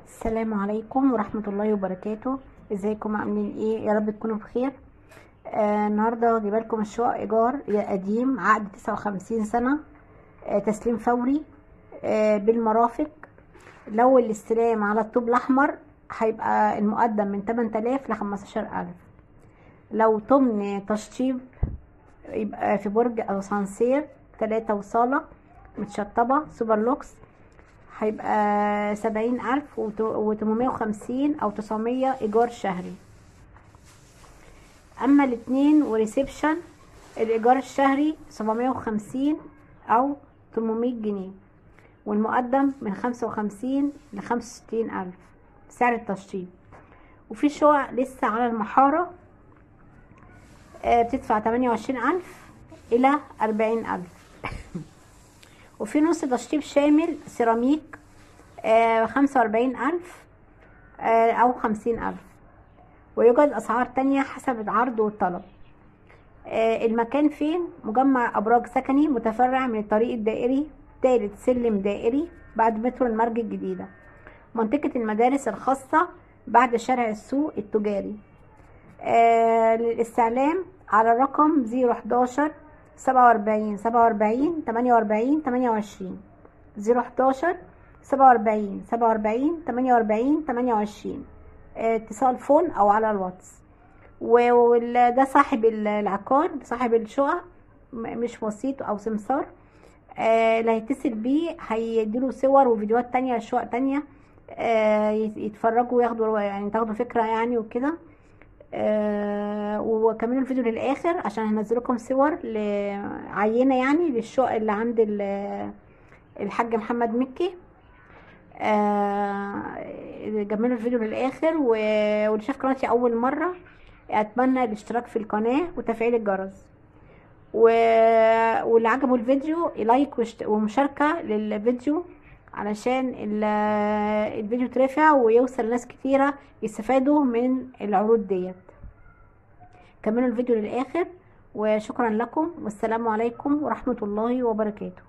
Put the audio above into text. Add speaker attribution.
Speaker 1: السلام عليكم ورحمة الله وبركاته ازيكم عاملين ايه يا رب تكونوا بخير آه النهاردة جايبه لكم الشقق ايجار يا قديم عقد تسعة وخمسين سنة آه تسليم فوري آه بالمرافق لو الاستلام على الطوب الاحمر هيبقى المقدم من 8000 ل 15000 لو تمن تشطيب يبقى في برج اسانسير تلاتة وصالة متشطبة سوبر لوكس هيبقى سبعين ألف وتمنمية وخمسين أو تسعمية إيجار شهري أما الاتنين وريسبشن الإيجار الشهري سبعمية وخمسين أو تمنمية جنيه والمقدم من خمسة وخمسين لخمسة وستين ألف سعر التشطيب وفي شقق لسه على المحارة بتدفع تمانية وعشرين ألف إلى أربعين ألف وفي نص تشطيب شامل سيراميك خمسة وأربعين ألف آه أو خمسين ألف ويوجد أسعار تانية حسب العرض والطلب آه المكان فين مجمع أبراج سكني متفرع من الطريق الدائري تالت سلم دائري بعد مترو المرج الجديدة منطقة المدارس الخاصة بعد شارع السوق التجاري آه للاستعلام على الرقم زيرو حداشر سبعة وأربعين سبعة وأربعين تمانية وأربعين تمانية وعشرين زيرو حداشر سبعة وأربعين سبعة وأربعين تمانية وأربعين تمانية وعشرين اتصال فون أو على الواتس وده صاحب العقار صاحب الشقق مش وسيط أو سمسار اللي هيتصل بيه هيديله صور وفيديوهات تانية لشقق تانية يتفرجوا وياخدوا يعني تاخدوا فكرة يعني وكده آه وكملوا الفيديو للاخر عشان هنزل لكم صور لعينه يعني للشقق اللي عند الحاج محمد مكي آه كملوا الفيديو للاخر واللي شاف قناتي اول مره اتمنى الاشتراك في القناه وتفعيل الجرس و... واللي عجبه الفيديو لايك ومشاركه للفيديو علشان الفيديو ترفع ويوصل لناس كتيرة يستفادوا من العروض ديت كملوا الفيديو للآخر وشكرا لكم والسلام عليكم ورحمة الله وبركاته